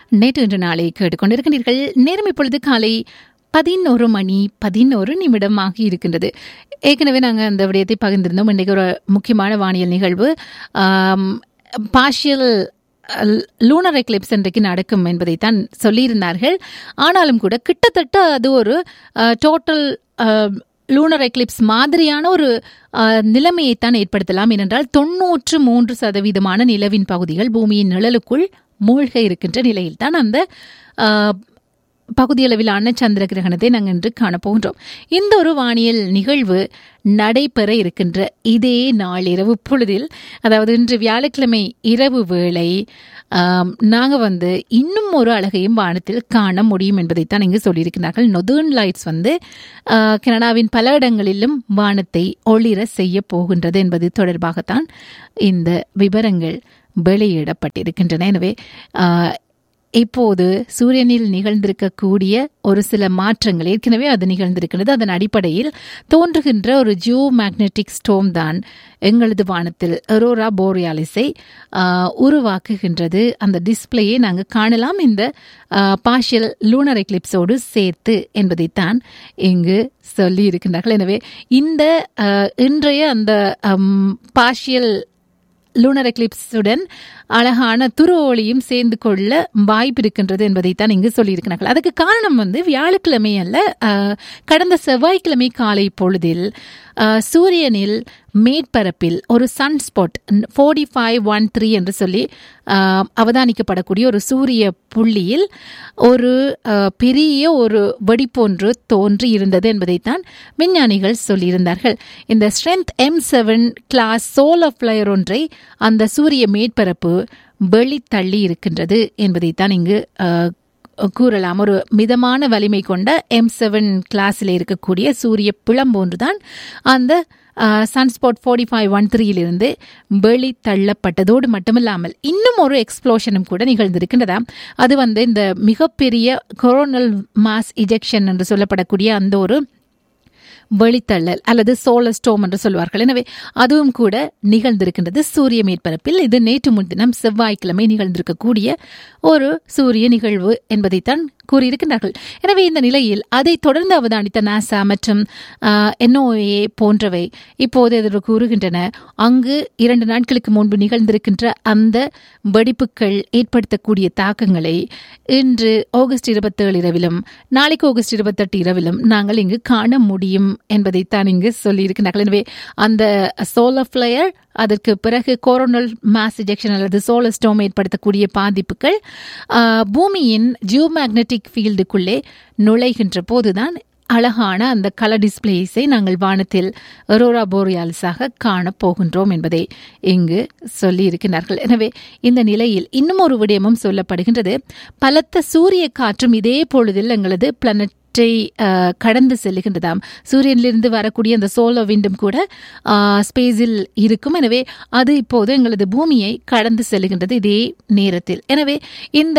நேற்று இன்று நாளை கேட்டுக்கொண்டிருக்கிறீர்கள் நேரம் இப்பொழுது காலை பதினோரு மணி பதினோரு நிமிடமாகி இருக்கின்றது ஏற்கனவே நாங்கள் அந்த விடயத்தை பகிர்ந்திருந்தோம் இன்றைக்கு ஒரு முக்கியமான வானியல் நிகழ்வு பார்ஷியல் லூனர் எக்லிப்ஸ் இன்றைக்கு நடக்கும் என்பதைத்தான் சொல்லியிருந்தார்கள் ஆனாலும் கூட கிட்டத்தட்ட அது ஒரு டோட்டல் லூனர் எக்லிப்ஸ் மாதிரியான ஒரு நிலைமையைத்தான் ஏற்படுத்தலாம் ஏனென்றால் தொன்னூற்று மூன்று சதவீதமான நிலவின் பகுதிகள் பூமியின் நிழலுக்குள் மூழ்க இருக்கின்ற நிலையில்தான் அந்த பகுதியளவிலான சந்திர கிரகணத்தை நாங்கள் இன்று காணப்போகின்றோம் இந்த ஒரு வானியல் நிகழ்வு நடைபெற இருக்கின்ற இதே நாள் இரவு பொழுதில் அதாவது இன்று வியாழக்கிழமை இரவு வேளை நாங்கள் வந்து இன்னும் ஒரு அழகையும் வானத்தில் காண முடியும் என்பதைத்தான் இங்கு சொல்லியிருக்கிறார்கள் நொதர்ன் லைட்ஸ் வந்து கனடாவின் பல இடங்களிலும் வானத்தை ஒளிர செய்ய போகின்றது என்பது தொடர்பாகத்தான் இந்த விவரங்கள் வெளியிடப்பட்டிருக்கின்றன எனவே இப்போது சூரியனில் நிகழ்ந்திருக்கக்கூடிய ஒரு சில மாற்றங்கள் ஏற்கனவே அது நிகழ்ந்திருக்கிறது அதன் அடிப்படையில் தோன்றுகின்ற ஒரு ஜியோ மேக்னெட்டிக் ஸ்டோம் தான் எங்களது வானத்தில் எரோரா போரியாலிஸை உருவாக்குகின்றது அந்த டிஸ்பிளேயை நாங்கள் காணலாம் இந்த பார்ஷியல் லூனர் எக்லிப்ஸோடு சேர்த்து என்பதைத்தான் இங்கு சொல்லி இருக்கின்றார்கள் எனவே இந்த இன்றைய அந்த பார்ஷியல் லூனர் எக்லிப்ஸுடன் அழகான துரு ஒளியும் சேர்ந்து கொள்ள வாய்ப்பு இருக்கின்றது என்பதைத்தான் இங்கு சொல்லியிருக்கிறார்கள் அதுக்கு காரணம் வந்து வியாழக்கிழமை அல்ல கடந்த செவ்வாய்க்கிழமை காலை பொழுதில் சூரியனில் மேற்பரப்பில் ஒரு sunspot forty five one three என்று சொல்லி அவதானிக்கப்படக்கூடிய ஒரு சூரிய புள்ளியில் ஒரு பெரிய ஒரு வெடிப்பொன்று தோன்றி இருந்தது என்பதைத்தான் விஞ்ஞானிகள் சொல்லியிருந்தார்கள் இந்த strength M seven class solar flare ஒன்றை அந்த சூரிய மேற்பரப்பு வெளி தள்ளி இருக்கின்றது என்பதைத்தான் இங்கு கூறலாம் ஒரு மிதமான வலிமை கொண்ட எம் செவன் கிளாஸில் இருக்கக்கூடிய சூரிய பிளம்பு ஒன்றுதான் அந்த சன்ஸ்பாட் ஃபோர்ட்டி ஃபைவ் ஒன் த்ரீயிலிருந்து வெளி தள்ளப்பட்டதோடு மட்டுமில்லாமல் இன்னும் ஒரு எக்ஸ்ப்ளோஷனும் கூட நிகழ்ந்திருக்கின்றதா அது வந்து இந்த மிகப்பெரிய கொரோனல் மாஸ் இஜெக்ஷன் என்று சொல்லப்படக்கூடிய அந்த ஒரு வெளித்தள்ளல் அல்லது சோலர் ஸ்டோம் என்று சொல்வார்கள் எனவே அதுவும் கூட நிகழ்ந்திருக்கின்றது சூரிய மேற்பரப்பில் இது நேற்று முன்தினம் செவ்வாய்க்கிழமை நிகழ்ந்திருக்கக்கூடிய ஒரு சூரிய நிகழ்வு என்பதைத்தான் கூறியிருக்கின்றார்கள் எனவே இந்த நிலையில் அதை தொடர்ந்து அவதானித்த நாசா மற்றும் என்ஓஏ போன்றவை இப்போது எதிர்ப்பு கூறுகின்றன அங்கு இரண்டு நாட்களுக்கு முன்பு நிகழ்ந்திருக்கின்ற அந்த வெடிப்புகள் ஏற்படுத்தக்கூடிய தாக்கங்களை இன்று ஆகஸ்ட் இருபத்தேழு இரவிலும் நாளைக்கு ஆகஸ்ட் இருபத்தெட்டு இரவிலும் நாங்கள் இங்கு காண முடியும் என்பதைத்தான் இங்கு சொல்லியிருக்கிறார்கள் எனவே அந்த சோலர் ஃபிளையர் அதற்கு பிறகு கோரோனல் மாஸ் இஜெக்ஷன் அல்லது சோலர் ஸ்டோம் ஏற்படுத்தக்கூடிய பாதிப்புகள் பூமியின் ஜியோ மேக்னெட்டிக் ஃபீல்டுக்குள்ளே நுழைகின்ற போதுதான் அழகான அந்த கலர் டிஸ்பிளேஸை நாங்கள் வானத்தில் அரோரா போரியாலிஸாக காணப் போகின்றோம் என்பதை இங்கு சொல்லியிருக்கிறார்கள் எனவே இந்த நிலையில் இன்னும் ஒரு விடயமும் சொல்லப்படுகின்றது பலத்த சூரிய காற்றும் இதே பொழுதில் எங்களது பிளானட் கடந்து செல்லுகின்றதாம் சூரியனிலிருந்து வரக்கூடிய அந்த சோலோ விண்டும் கூட ஸ்பேஸில் இருக்கும் எனவே அது இப்போது எங்களது பூமியை கடந்து செல்லுகின்றது இதே நேரத்தில் எனவே இந்த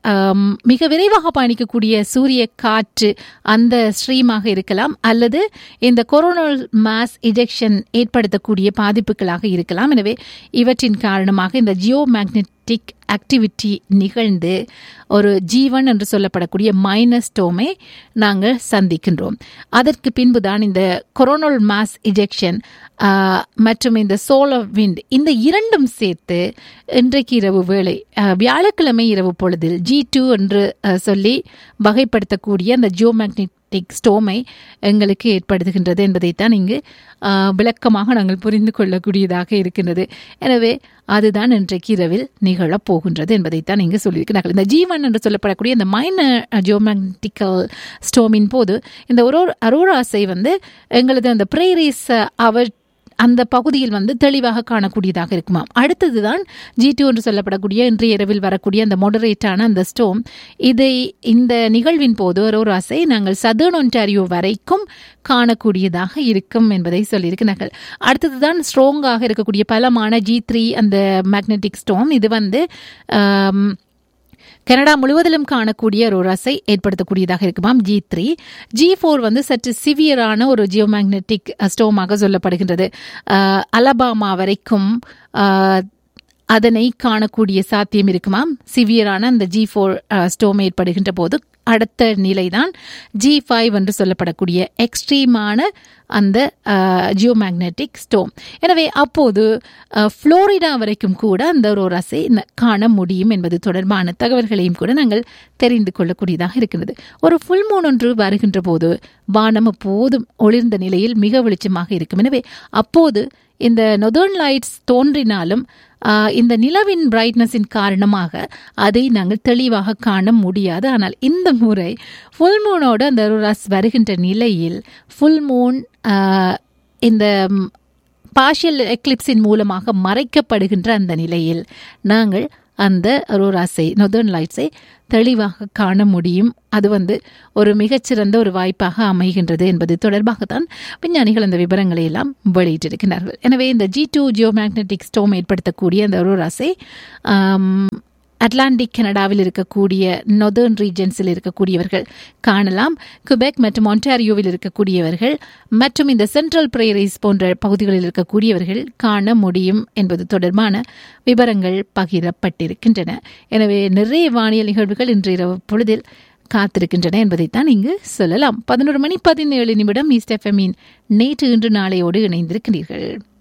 மிக விரைவாக பயணிக்கக்கூடிய சூரிய காற்று அந்த ஸ்ட்ரீமாக இருக்கலாம் அல்லது இந்த கொரோனல் மாஸ் இஜெக்ஷன் ஏற்படுத்தக்கூடிய பாதிப்புகளாக இருக்கலாம் எனவே இவற்றின் காரணமாக இந்த ஜியோ மேக்னெட் மேக்னெட்டிக் ஆக்டிவிட்டி நிகழ்ந்து ஒரு ஜீவன் என்று சொல்லப்படக்கூடிய மைனஸ் டோமை நாங்கள் சந்திக்கின்றோம் அதற்கு பின்புதான் இந்த கொரோனல் மாஸ் இஜெக்ஷன் மற்றும் இந்த சோலர் விண்ட் இந்த இரண்டும் சேர்த்து இன்றைக்கு இரவு வேளை வியாழக்கிழமை இரவு பொழுதில் ஜி டூ என்று சொல்லி வகைப்படுத்தக்கூடிய அந்த ஜியோ மேக்னெட் மேக்னெட்டிக் ஸ்டோமை எங்களுக்கு ஏற்படுத்துகின்றது என்பதைத்தான் இங்கு விளக்கமாக நாங்கள் புரிந்து கொள்ளக்கூடியதாக இருக்கின்றது எனவே அதுதான் இன்றைக்கு இரவில் நிகழப் போகின்றது என்பதைத்தான் இங்கு சொல்லியிருக்கிறார்கள் இந்த ஜீவன் என்று சொல்லப்படக்கூடிய இந்த மைனர் ஜியோமேக்டிக்கல் ஸ்டோமின் போது இந்த ஒரு அரோராசை வந்து எங்களது அந்த பிரேரிஸ் அவர் அந்த பகுதியில் வந்து தெளிவாக காணக்கூடியதாக இருக்குமாம் அடுத்ததுதான் ஜி டூ என்று சொல்லப்படக்கூடிய இன்றைய இரவில் வரக்கூடிய அந்த மொடரேட்டான அந்த ஸ்டோம் இதை இந்த நிகழ்வின் போது ரோராசை நாங்கள் சதர்ன் ஒன்டாரியோ வரைக்கும் காணக்கூடியதாக இருக்கும் என்பதை சொல்லியிருக்கிறார்கள் அடுத்ததுதான் ஸ்ட்ராங்காக இருக்கக்கூடிய பலமான ஜி த்ரீ அந்த மேக்னெட்டிக் ஸ்டோம் இது வந்து கனடா முழுவதிலும் காணக்கூடிய ஒரு ரசை ஏற்படுத்தக்கூடியதாக இருக்குமாம் ஜி த்ரீ ஜி ஃபோர் வந்து சற்று சிவியரான ஒரு ஜியோமேக்னெட்டிக் ஸ்டோமாக சொல்லப்படுகின்றது அலபாமா வரைக்கும் அதனை காணக்கூடிய சாத்தியம் இருக்குமாம் சிவியரான அந்த ஜி ஃபோர் ஸ்டோம் ஏற்படுகின்ற போது அடுத்த நிலைதான் ஜி ஃபைவ் என்று சொல்லப்படக்கூடிய எக்ஸ்ட்ரீமான அந்த ஜியோ மேக்னெட்டிக் ஸ்டோம் எனவே அப்போது புளோரிடா வரைக்கும் கூட அந்த ரோராஸை காண முடியும் என்பது தொடர்பான தகவல்களையும் கூட நாங்கள் தெரிந்து கொள்ளக்கூடியதாக இருக்கிறது ஒரு ஃபுல் மூன் ஒன்று வருகின்ற போது வானம் அப்போதும் ஒளிர்ந்த நிலையில் மிக வெளிச்சமாக இருக்கும் எனவே அப்போது இந்த நொதர்ன் லைட்ஸ் தோன்றினாலும் இந்த நிலவின் பிரைட்னஸின் காரணமாக அதை நாங்கள் தெளிவாக காண முடியாது ஆனால் இந்த முறை ஃபுல் மூனோடு அந்த அரோராஸ் வருகின்ற நிலையில் ஃபுல் மூன் இந்த பார்ஷியல் எக்லிப்ஸின் மூலமாக மறைக்கப்படுகின்ற அந்த நிலையில் நாங்கள் அந்த அரோராஸை நொதர்ன் லைட்ஸை தெளிவாக காண முடியும் அது வந்து ஒரு மிகச்சிறந்த ஒரு வாய்ப்பாக அமைகின்றது என்பது தொடர்பாகத்தான் விஞ்ஞானிகள் அந்த விவரங்களை எல்லாம் வெளியிட்டிருக்கிறார்கள் எனவே இந்த G two geomagnetic storm ஏற்படுத்தக்கூடிய அந்த அரோராஸை அட்லாண்டிக் கனடாவில் இருக்கக்கூடிய நொதர்ன் ரீஜன்ஸில் இருக்கக்கூடியவர்கள் காணலாம் குபெக் மற்றும் ஒன்டாரியோவில் இருக்கக்கூடியவர்கள் மற்றும் இந்த சென்ட்ரல் பிரேரிஸ் போன்ற பகுதிகளில் இருக்கக்கூடியவர்கள் காண முடியும் என்பது தொடர்பான விவரங்கள் பகிரப்பட்டிருக்கின்றன எனவே நிறைய வானியல் நிகழ்வுகள் இன்று இரவு பொழுதில் காத்திருக்கின்றன என்பதைத்தான் இங்கு சொல்லலாம் பதினோரு மணி பதினேழு நிமிடம் ஈஸ்ட் எஃப்எம்மின் நேற்று இன்று நாளையோடு இணைந்திருக்கிறீர்கள்